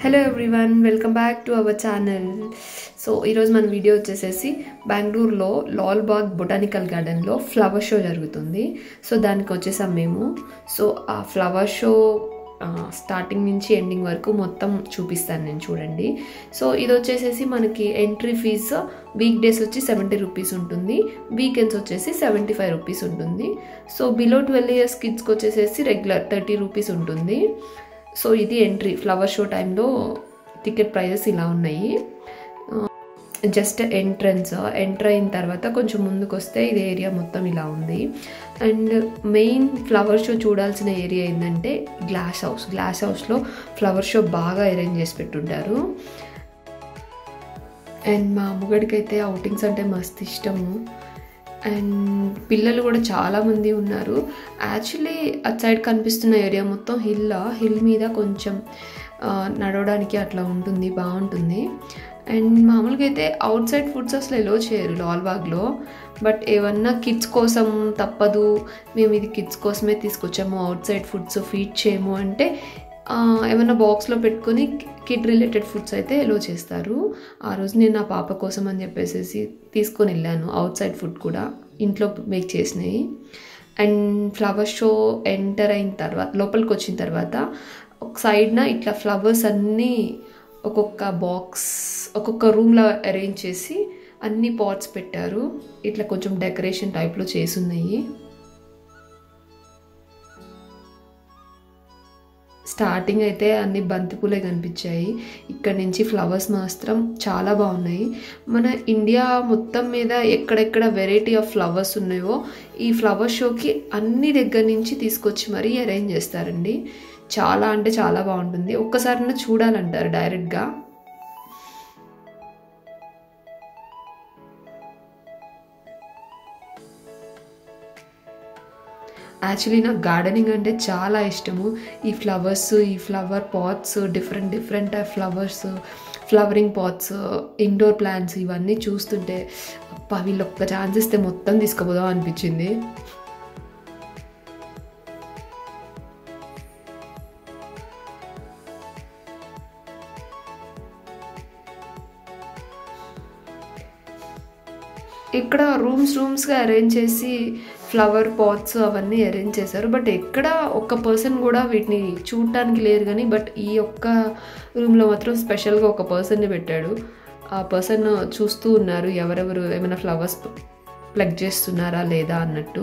hello everyone welcome back to our channel so ఈరోజు మన video వచ్చేసేసి బెంగళూరులో లాల్బాగ్ బొటానికల్ గార్డెన్లో ఫ్లవర్ షో జరుగుతుంది సో దానికి వచ్చేసాం మేము సో ఆ ఫ్లవర్ షో స్టార్టింగ్ నుంచి ఎండింగ్ వరకు మొత్తం చూపిస్తాను నేను చూడండి సో ఇది వచ్చేసేసి మనకి ఎంట్రీ ఫీజు వీక్ డేస్ వచ్చి సెవెంటీ రూపీస్ ఉంటుంది వీకెండ్స్ వచ్చేసి సెవెంటీ ఫైవ్ రూపీస్ ఉంటుంది సో బిలో ట్వెల్వ్ ఇయర్స్ కిడ్స్కి వచ్చేసేసి రెగ్యులర్ థర్టీ రూపీస్ ఉంటుంది సో ఇది ఎంట్రీ ఫ్లవర్ షో టైంలో టికెట్ ప్రైజెస్ ఇలా ఉన్నాయి జస్ట్ ఎంట్రన్స్ ఎంటర్ అయిన తర్వాత కొంచెం ముందుకు వస్తే ఇది ఏరియా మొత్తం ఇలా ఉంది అండ్ మెయిన్ ఫ్లవర్ షో చూడాల్సిన ఏరియా ఏంటంటే గ్లాస్ హౌస్ గ్లాస్ హౌస్లో ఫ్లవర్ షో బాగా అరేంజ్ చేసి పెట్టుంటారు అండ్ మా అమ్మగడికి అయితే అవుటింగ్స్ అంటే మస్తు ఇష్టము అండ్ పిల్లలు కూడా చాలామంది ఉన్నారు యాక్చువల్లీ అటు సైడ్ కనిపిస్తున్న ఏరియా మొత్తం హిల్ హిల్ మీద కొంచెం నడవడానికి అట్లా ఉంటుంది బాగుంటుంది అండ్ మామూలుగా అయితే అవుట్ సైడ్ ఫుడ్స్ అసలు ఎలో చేయరు లాల్బాగ్లో బట్ ఏమన్నా కిడ్స్ కోసం తప్పదు మేము ఇది కిడ్స్ కోసమే తీసుకొచ్చాము అవుట్ సైడ్ ఫుడ్స్ ఫీడ్ చేయము అంటే ఏమన్నా బాక్స్లో పెట్టుకొని కిడ్ రిలేటెడ్ ఫుడ్స్ అయితే ఎలో చేస్తారు ఆ రోజు నేను నా పాప కోసం అని చెప్పేసి తీసుకొని వెళ్ళాను అవుట్ సైడ్ ఫుడ్ కూడా ఇంట్లో మేక్ చేసినాయి అండ్ ఫ్లవర్ షో ఎంటర్ అయిన తర్వాత లోపలికి వచ్చిన తర్వాత ఒక సైడ్న ఇట్లా ఫ్లవర్స్ అన్నీ ఒక్కొక్క బాక్స్ ఒక్కొక్క రూమ్లో అరేంజ్ చేసి అన్ని పాట్స్ పెట్టారు ఇట్లా కొంచెం డెకరేషన్ టైప్లో చేసున్నాయి స్టార్టింగ్ అయితే అన్ని బంతిపూలే కనిపించాయి ఇక్కడ నుంచి ఫ్లవర్స్ మాత్రం చాలా బాగున్నాయి మన ఇండియా మొత్తం మీద ఎక్కడెక్కడ వెరైటీ ఆఫ్ ఫ్లవర్స్ ఉన్నాయో ఈ ఫ్లవర్ షోకి అన్ని దగ్గర నుంచి తీసుకొచ్చి మరీ అరేంజ్ చేస్తారండి చాలా అంటే చాలా బాగుంటుంది ఒక్కసారైనా చూడాలంటారు డైరెక్ట్గా యాక్చువల్లీ నాకు గార్డెనింగ్ అంటే చాలా ఇష్టము ఈ ఫ్లవర్స్ ఈ flower pots different different type flowers flowering pots indoor plants ఇవన్నీ చూస్తుంటే అప్ప వీళ్ళు ఒక్క ఛాన్స్ ఇస్తే మొత్తం తీసుకుపోదాం అనిపించింది ఇక్కడ రూమ్స్ రూమ్స్గా అరేంజ్ చేసి ఫ్లవర్ పాట్స్ అవన్నీ అరేంజ్ చేశారు బట్ ఎక్కడ ఒక్క పర్సన్ కూడా వీటిని చూడటానికి లేరు కానీ బట్ ఈ ఒక్క రూమ్లో మాత్రం స్పెషల్గా ఒక పర్సన్ని పెట్టాడు ఆ పర్సన్ చూస్తూ ఉన్నారు ఎవరెవరు ఏమైనా ఫ్లవర్స్ ప్లగ్ చేస్తున్నారా లేదా అన్నట్టు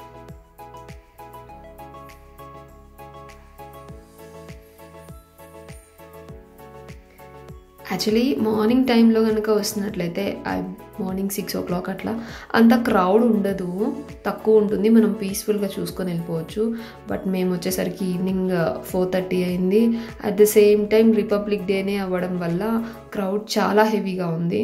యాక్చువల్లీ మార్నింగ్ టైంలో కనుక వస్తున్నట్లయితే మార్నింగ్ సిక్స్ ఓ క్లాక్ అట్లా అంత క్రౌడ్ ఉండదు తక్కువ ఉంటుంది మనం పీస్ఫుల్గా చూసుకొని వెళ్ళిపోవచ్చు బట్ మేము వచ్చేసరికి ఈవినింగ్ ఫోర్ థర్టీ అయింది at the same time republic డేనే అవ్వడం వల్ల క్రౌడ్ చాలా హెవీగా ఉంది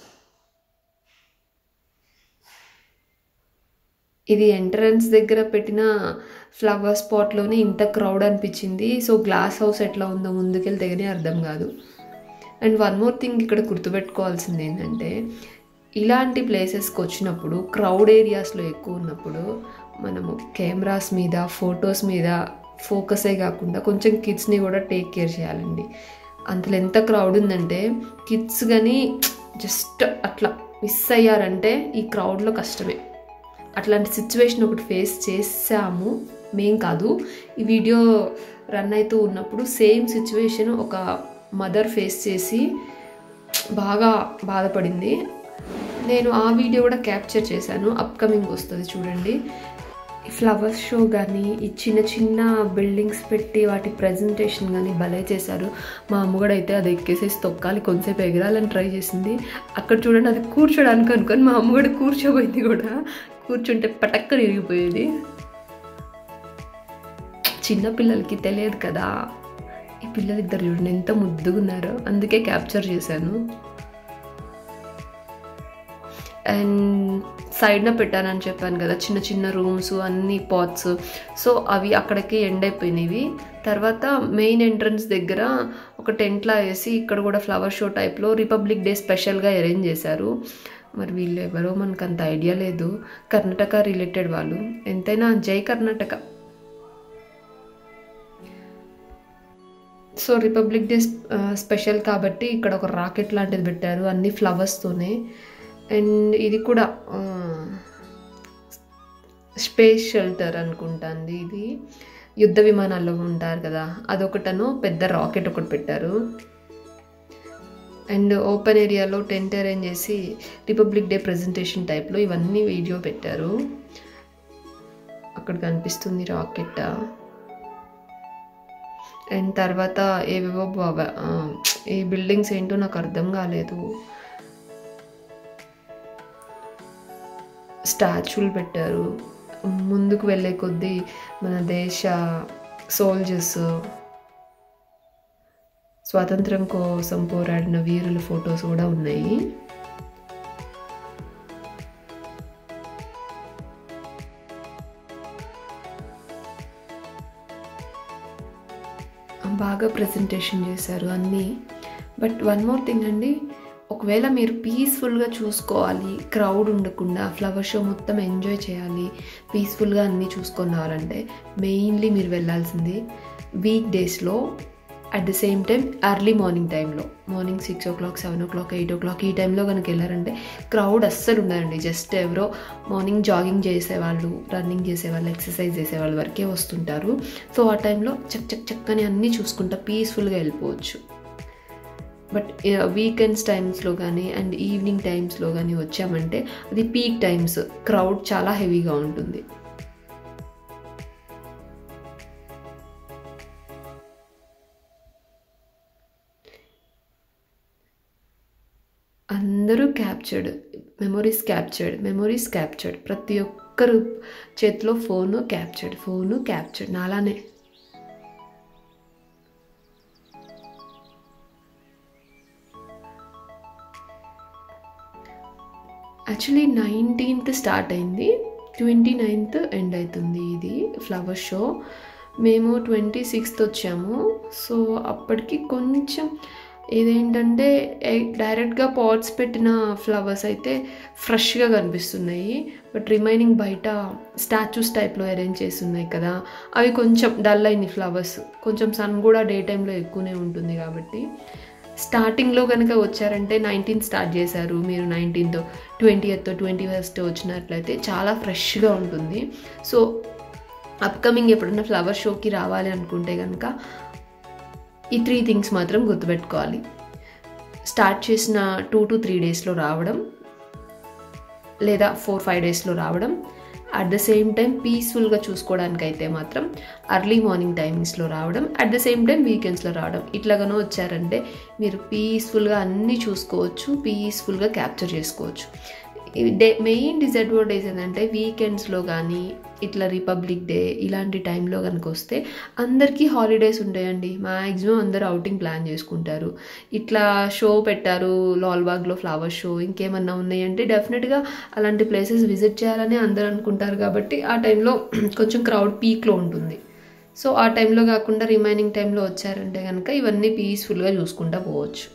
ఇది ఎంట్రన్స్ దగ్గర పెట్టిన ఫ్లవర్ స్పాట్లోనే ఇంత క్రౌడ్ అనిపించింది సో గ్లాస్ హౌస్ ఎట్లా ఉందో ముందుకెళ్తేగానే అర్థం కాదు అండ్ వన్ మోర్ థింగ్ ఇక్కడ గుర్తుపెట్టుకోవాల్సింది ఏంటంటే ఇలాంటి ప్లేసెస్కి వచ్చినప్పుడు క్రౌడ్ ఏరియాస్లో ఎక్కువ ఉన్నప్పుడు మనము కెమెరాస్ మీద ఫొటోస్ మీద ఫోకసే కాకుండా కొంచెం కిడ్స్ని కూడా టేక్ కేర్ చేయాలండి అంతలో ఎంత క్రౌడ్ ఉందంటే కిడ్స్ కానీ జస్ట్ అట్లా మిస్ అయ్యారంటే ఈ క్రౌడ్లో కష్టమే అట్లాంటి సిచ్యువేషన్ ఒకటి ఫేస్ చేసాము మేం కాదు ఈ వీడియో రన్ అవుతూ ఉన్నప్పుడు సేమ్ సిచ్యువేషన్ ఒక మదర్ ఫేస్ చేసి బాగా బాధపడింది నేను ఆ వీడియో కూడా క్యాప్చర్ చేశాను అప్కమింగ్ వస్తుంది చూడండి ఫ్లవర్స్ షో కానీ ఈ చిన్న చిన్న బిల్డింగ్స్ పెట్టి వాటి ప్రజెంటేషన్ కానీ భలే చేశారు మా అమ్మగడు అయితే అది ఎక్కేసేసి తొక్కాలి కొంతసేపు ఎగరాలని ట్రై చేసింది అక్కడ చూడండి అది కూర్చోడానికి అనుకొని మా అమ్మగడు కూర్చోబోయింది కూడా కూర్చుంటే పటక్కన ఇరిగిపోయేది చిన్న పిల్లలకి తెలియదు కదా ఈ పిల్లలిద్దరు చూడండి ఎంత ముద్దుగా ఉన్నారో అందుకే క్యాప్చర్ చేశాను అండ్ సైడ్న పెట్టానని చెప్పాను కదా చిన్న చిన్న రూమ్స్ అన్ని పాట్స్ సో అవి అక్కడికి ఎండ్ అయిపోయినవి తర్వాత మెయిన్ ఎంట్రన్స్ దగ్గర ఒక టెంట్లా వేసి ఇక్కడ కూడా ఫ్లవర్ షో టైప్లో రిపబ్లిక్ డే స్పెషల్గా అరేంజ్ చేశారు మరి వీళ్ళు ఎవరో మనకు అంత ఐడియా లేదు కర్ణాటక రిలేటెడ్ వాళ్ళు ఎంతైనా జై Karnataka so republic day special కాబట్టి ఇక్కడ ఒక రాకెట్ లాంటిది పెట్టారు అన్ని ఫ్లవర్స్తోనే అండ్ ఇది కూడా స్పేస్ షెల్టర్ అనుకుంటాంది ఇది యుద్ధ విమానాల్లో ఉంటారు కదా అదొకటను పెద్ద రాకెట్ ఒకటి పెట్టారు అండ్ ఓపెన్ ఏరియాలో టెంట్ అరేంజ్ చేసి రిపబ్లిక్ డే ప్రజెంటేషన్ టైప్లో ఇవన్నీ వీడియో పెట్టారు అక్కడ కనిపిస్తుంది రాకెట్ అండ్ తర్వాత ఏవేవో బాగా ఆ, ఈ బిల్డింగ్స్ ఏంటో నాకు అర్థం కాలేదు స్టాచ్యూలు పెట్టారు ముందుకు వెళ్ళే కొద్దీ మన దేశ సోల్జర్స్ స్వాతంత్రం కోసం పోరాడిన వీరుల ఫొటోస్ కూడా ఉన్నాయి బాగా ప్రజెంటేషన్ చేశారు అన్నీ బట్ వన్ మోర్ థింగ్ అండి ఒకవేళ మీరు పీస్ఫుల్గా చూసుకోవాలి క్రౌడ్ ఉండకుండా ఫ్లవర్ షో మొత్తం ఎంజాయ్ చేయాలి పీస్ఫుల్గా అన్నీ చూసుకొని రావాలంటే మెయిన్లీ మీరు వెళ్ళాల్సింది వీక్ డేస్లో at the same time early morning టైంలో morning six o'clock seven o'clock eight o'clock ఈ టైంలో కనుక వెళ్ళారంటే క్రౌడ్ అస్సలు ఉండదండి జస్ట్ ఎవరో మార్నింగ్ జాగింగ్ చేసేవాళ్ళు రన్నింగ్ చేసేవాళ్ళు ఎక్సర్సైజ్ చేసేవాళ్ళు వరకే వస్తుంటారు సో ఆ టైంలో చక్ చక్ చక్కని అన్నీ చూసుకుంటా పీస్ఫుల్గా వెళ్ళిపోవచ్చు బట్ వీకెండ్స్ టైమ్స్లో కానీ అండ్ ఈవినింగ్ టైమ్స్లో కానీ వచ్చామంటే అది పీక్ టైమ్స్ క్రౌడ్ చాలా హెవీగా ఉంటుంది అందరూ captured memories captured memories captured ప్రతి ఒక్కరు చేతిలో ఫోను క్యాప్చర్డ్ ఫోను క్యాప్చర్డ్ నాలానే యాక్చువల్లీ నైన్టీన్త్ స్టార్ట్ అయింది ట్వంటీ నైన్త్ ఎండ్ అవుతుంది ఇది ఫ్లవర్ షో మేము ట్వంటీ సిక్స్త్ వచ్చాము సో అప్పటికి కొంచెం ఇదేంటంటే డైరెక్ట్గా పాట్స్ పెట్టిన ఫ్లవర్స్ అయితే ఫ్రెష్గా కనిపిస్తున్నాయి బట్ రిమైనింగ్ బయట స్టాచ్యూస్ టైప్లో అరేంజ్ చేసి ఉన్నాయి కదా అవి కొంచెం డల్ అయినాయి ఫ్లవర్స్ కొంచెం సన్ కూడా డే టైంలో ఎక్కువనే ఉంటుంది కాబట్టి స్టార్టింగ్లో కనుక వచ్చారంటే నైన్టీన్త్ స్టార్ట్ చేశారు మీరు nineteenth twenty eighth twenty first వచ్చినట్లయితే చాలా ఫ్రెష్గా ఉంటుంది సో అప్కమింగ్ ఎప్పుడైనా ఫ్లవర్ షోకి రావాలి అనుకుంటే కనుక ఈ త్రీ థింగ్స్ మాత్రం గుర్తుపెట్టుకోవాలి స్టార్ట్ చేసిన టూ టు త్రీ డేస్లో రావడం లేదా ఫోర్ ఫైవ్ డేస్లో రావడం అట్ ద సేమ్ టైం పీస్ఫుల్గా చూసుకోవడానికి అయితే మాత్రం అర్లీ మార్నింగ్ టైమింగ్స్లో రావడం అట్ ద సేమ్ టైం వీకెండ్స్లో రావడం ఇట్లాగానో వచ్చారంటే మీరు పీస్ఫుల్గా అన్నీ చూసుకోవచ్చు పీస్ఫుల్గా క్యాప్చర్ చేసుకోవచ్చు డే మెయిన్ డిసడ్వాంటేజ్ ఏంటంటే వీకెండ్స్లో కానీ ఇట్లా రిపబ్లిక్ డే ఇలాంటి టైంలో కనుక వస్తే అందరికీ హాలిడేస్ ఉంటాయండి మ్యాక్సిమం అందరూ అవుటింగ్ ప్లాన్ చేసుకుంటారు ఇట్లా షో పెట్టారు లాల్బాగ్లో ఫ్లవర్ షో ఇంకేమన్నా ఉన్నాయంటే డెఫినెట్గా అలాంటి ప్లేసెస్ విజిట్ చేయాలని అందరూ అనుకుంటారు కాబట్టి ఆ టైంలో కొంచెం క్రౌడ్ పీక్లో ఉంటుంది సో ఆ టైంలో కాకుండా రిమైనింగ్ టైంలో వచ్చారంటే కనుక ఇవన్నీ పీస్ఫుల్గా చూసుకుంటూ పోవచ్చు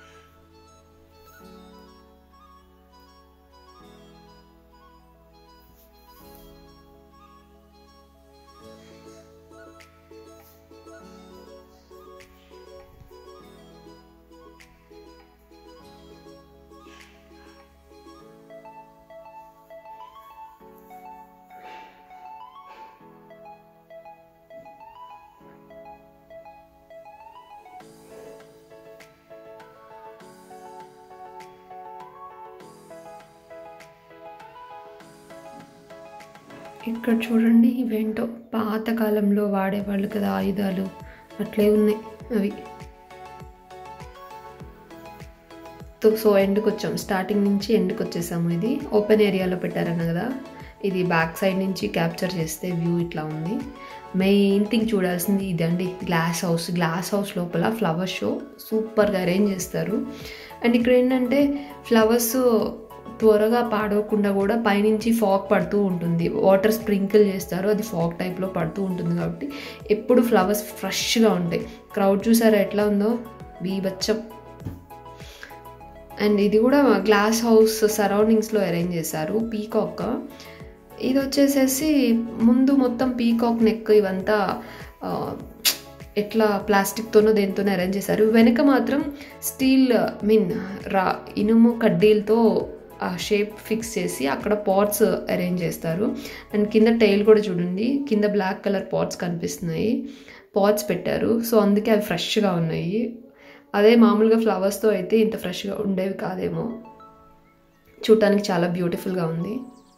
ఇక్కడ చూడండి ఇవేంటో పాతకాలంలో వాడేవాళ్ళు కదా ఆయుధాలు అట్లే ఉన్నాయి అవి తో- సో ఎండ్కి వచ్చాం స్టార్టింగ్ నుంచి ఎండ్కి వచ్చేసాము ఇది ఓపెన్ ఏరియాలో పెట్టారన్న కదా ఇది బ్యాక్ సైడ్ నుంచి క్యాప్చర్ చేస్తే వ్యూ ఇట్లా ఉంది మెయిన్ థింగ్ చూడాల్సింది ఇదండి గ్లాస్ హౌస్ గ్లాస్ హౌస్ లోపల ఫ్లవర్ షో సూపర్గా అరేంజ్ చేస్తారు అండ్ ఇక్కడ ఏంటంటే ఫ్లవర్స్ త్వరగా పాడవకుండా కూడా పైనుంచి ఫాగ్ పడుతూ ఉంటుంది వాటర్ స్ప్రింకిల్ చేస్తారు అది ఫాగ్ టైప్లో పడుతూ ఉంటుంది కాబట్టి ఎప్పుడు ఫ్లవర్స్ ఫ్రెష్గా ఉంటాయి క్రౌడ్ చూసారా ఎట్లా ఉందో బీభత్సం అండ్ ఇది కూడా గ్లాస్ హౌస్ సరౌండింగ్స్లో అరేంజ్ చేశారు పీకాక్ ఇది వచ్చేసేసి ముందు మొత్తం పీకాక్ నెక్ ఇవంతా ఆ, ఎట్లా ప్లాస్టిక్తోనో దేనితోనో అరేంజ్ చేశారు వెనక మాత్రం స్టీల్ మీన్ రా ఇనుము కడ్డీలతో ఆ షేప్ ఫిక్స్ చేసి అక్కడ పాట్స్ అరేంజ్ చేస్తారు అండ్ కింద టైల్ కూడా చూడండి కింద బ్లాక్ కలర్ పాట్స్ కనిపిస్తున్నాయి పాట్స్ పెట్టారు సో అందుకే అవి ఫ్రెష్గా ఉన్నాయి అదే మామూలుగా ఫ్లవర్స్తో అయితే ఇంత ఫ్రెష్గా ఉండేవి కాదేమో చూడటానికి చాలా బ్యూటిఫుల్గా ఉంది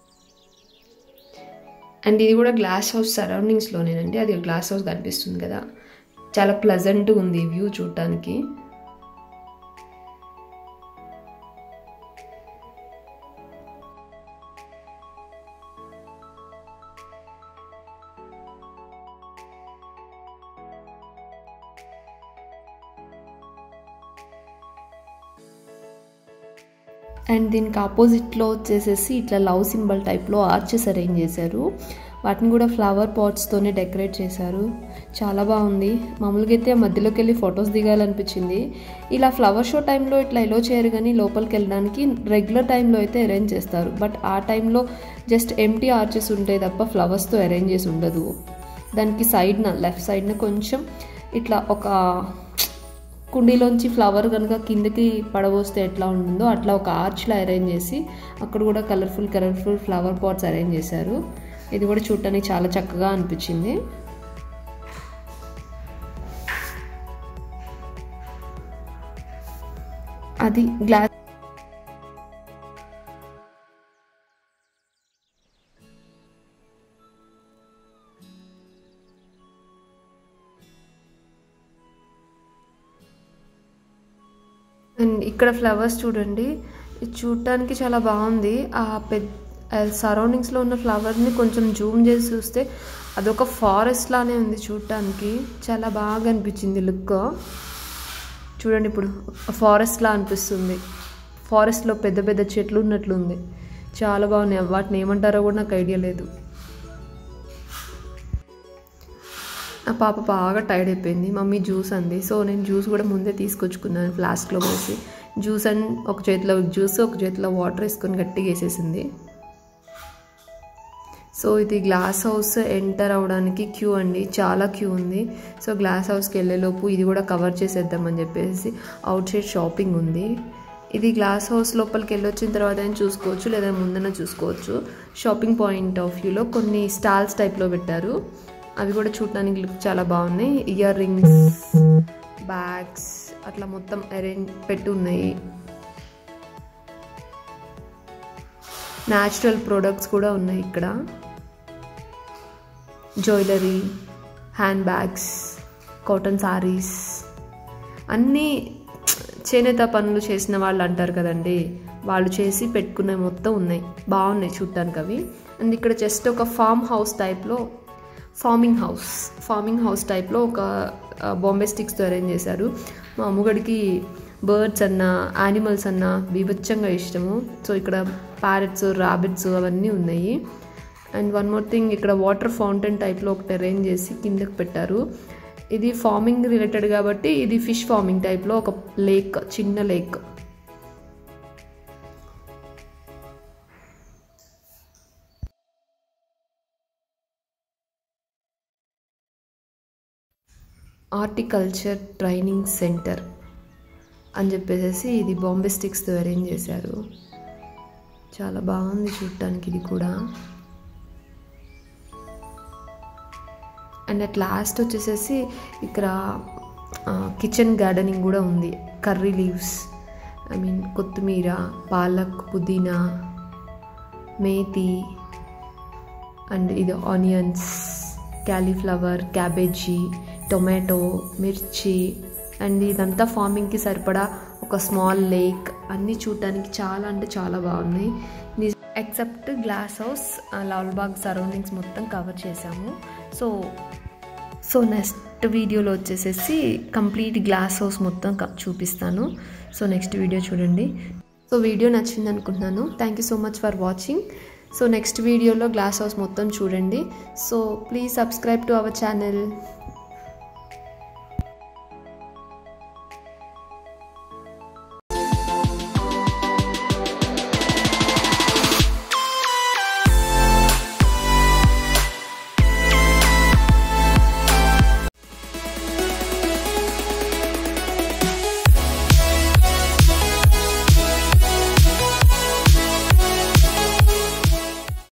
అండ్ ఇది కూడా గ్లాస్ హౌస్ సరౌండింగ్స్లోనేనండి అది గ్లాస్ హౌస్ కనిపిస్తుంది కదా చాలా ప్లజెంట్గా ఉంది వ్యూ చూడటానికి అండ్ దీనికి ఆపోజిట్లో వచ్చేసేసి ఇట్లా లవ్ సింబల్ టైప్లో ఆర్చెస్ అరేంజ్ చేశారు వాటిని కూడా ఫ్లవర్ పాట్స్తోనే డెకరేట్ చేశారు చాలా బాగుంది మామూలుగా అయితే మధ్యలోకి వెళ్ళి ఫొటోస్ దిగాలనిపించింది ఇలా ఫ్లవర్ షో టైంలో ఇట్లా ఎలో చేయరు కానీ లోపలికి వెళ్ళడానికి రెగ్యులర్ టైంలో అయితే అరేంజ్ చేస్తారు బట్ ఆ టైంలో జస్ట్ ఎంటీ ఆర్చెస్ ఉంటాయి తప్ప ఫ్లవర్స్తో అరేంజ్ చేసి ఉండదు దానికి సైడ్న లెఫ్ట్ సైడ్న కొంచెం ఇట్లా ఒక కుండీలోంచి ఫ్లవర్ కనుక కిందకి పడబోస్తే ఎట్లా ఉంటుందో అట్లా ఒక ఆర్చ్లో అరేంజ్ చేసి అక్కడ కూడా colourful colourful flower pots arrange చేశారు ఇది కూడా చూడటానికి చాలా చక్కగా అనిపించింది అది గ్లాస్ అండ్ ఇక్కడ ఫ్లవర్స్ చూడండి ఇది చూడటానికి చాలా బాగుంది ఆ పెద్ద సరౌండింగ్స్లో ఉన్న ఫ్లవర్ని కొంచెం జూమ్ చేసి చూస్తే అదొక ఫారెస్ట్ లానే ఉంది చూడటానికి చాలా బాగా అనిపించింది లుక్ చూడండి ఇప్పుడు ఫారెస్ట్ లా అనిపిస్తుంది ఫారెస్ట్లో పెద్ద పెద్ద చెట్లు ఉన్నట్లుంది చాలా బాగున్నాయి వాటిని ఏమంటారో కూడా నాకు ఐడియా లేదు నా పాప బాగా టైర్డ్ అయిపోయింది మమ్మీ జ్యూస్ అంది సో నేను జ్యూస్ కూడా ముందే తీసుకొచ్చుకున్నాను ఫ్లాస్క్లో పోసి జ్యూస్ అండ్ ఒక చేతిలో జ్యూస్ ఒక చేతిలో వాటర్ వేసుకొని గట్టిగా వేసేసింది సో ఇది గ్లాస్ హౌస్ ఎంటర్ అవడానికి క్యూ అండి చాలా క్యూ ఉంది సో గ్లాస్ హౌస్కి వెళ్ళేలోపు ఇది కూడా కవర్ చేసేద్దామని చెప్పేసి అవుట్ సైడ్ షాపింగ్ ఉంది ఇది గ్లాస్ హౌస్ లోపలికి వెళ్ళొచ్చిన తర్వాత అయినా చూసుకోవచ్చు లేదా ముందన చూసుకోవచ్చు షాపింగ్ పాయింట్ ఆఫ్ వ్యూలో కొన్ని స్టాల్స్ టైప్లో పెట్టారు అవి కూడా చూడడానికి లుక్ చాలా బాగున్నాయి ఇయర్ రింగ్స్ బ్యాగ్స్ అట్లా మొత్తం అరేంజ్ పెట్టి ఉన్నాయి న్యాచురల్ ప్రోడక్ట్స్ కూడా ఉన్నాయి ఇక్కడ jewellery handbags cotton saris అన్నీ చేనేత పనులు చేసిన వాళ్ళు అంటారు కదండి వాళ్ళు చేసి పెట్టుకునే మొత్తం ఉన్నాయి బాగున్నాయి చూడటానికి అవి అండ్ ఇక్కడ జస్ట్ ఒక ఫామ్ హౌస్ టైప్లో ఫార్మింగ్ హౌస్ ఫార్మింగ్ హౌస్ టైప్లో ఒక బాంబే స్టిక్స్తో అరేంజ్ చేశారు మా అమ్మగడికి బర్డ్స్ అన్న యానిమల్స్ అన్న బీభత్సంగా ఇష్టము సో ఇక్కడ ప్యారెట్స్ రాబిట్స్ అవన్నీ ఉన్నాయి అండ్ వన్ మోర్ థింగ్ ఇక్కడ వాటర్ ఫౌంటైన్ టైప్లో ఒకటి అరేంజ్ చేసి కిందకి పెట్టారు ఇది ఫార్మింగ్ రిలేటెడ్ కాబట్టి ఇది ఫిష్ ఫార్మింగ్ టైప్లో ఒక లేక్ చిన్న లేక్ హార్టికల్చర్ ట్రైనింగ్ సెంటర్ అని చెప్పేసి ఇది బాంబే స్టిక్స్తో అరేంజ్ చేశారు చాలా బాగుంది చూడటానికి ఇది కూడా అండ్ అట్ లాస్ట్ వచ్చేసేసి ఇక్కడ కిచెన్ గార్డెనింగ్ కూడా ఉంది కర్రీ లీవ్స్ ఐ మీన్ కొత్తిమీర పాలక్ పుదీనా మేతి అండ్ ఇది ఆనియన్స్ క్యాలీఫ్లవర్ క్యాబేజీ టొమాటో మిర్చి అండ్ ఇదంతా ఫార్మింగ్కి సరిపడా ఒక స్మాల్ లేక్ అన్నీ చూడటానికి చాలా అంటే చాలా బాగున్నాయి except glass house Lalbagh surroundings మొత్తం కవర్ చేసాము సో సో నెక్స్ట్ వీడియోలో వచ్చేసేసి కంప్లీట్ గ్లాస్ హౌస్ మొత్తం చూపిస్తాను సో నెక్స్ట్ వీడియో చూడండి సో వీడియో నచ్చింది అనుకుంటున్నాను thank you so much for watching so next వీడియోలో గ్లాస్ హౌస్ మొత్తం చూడండి so please subscribe to our channel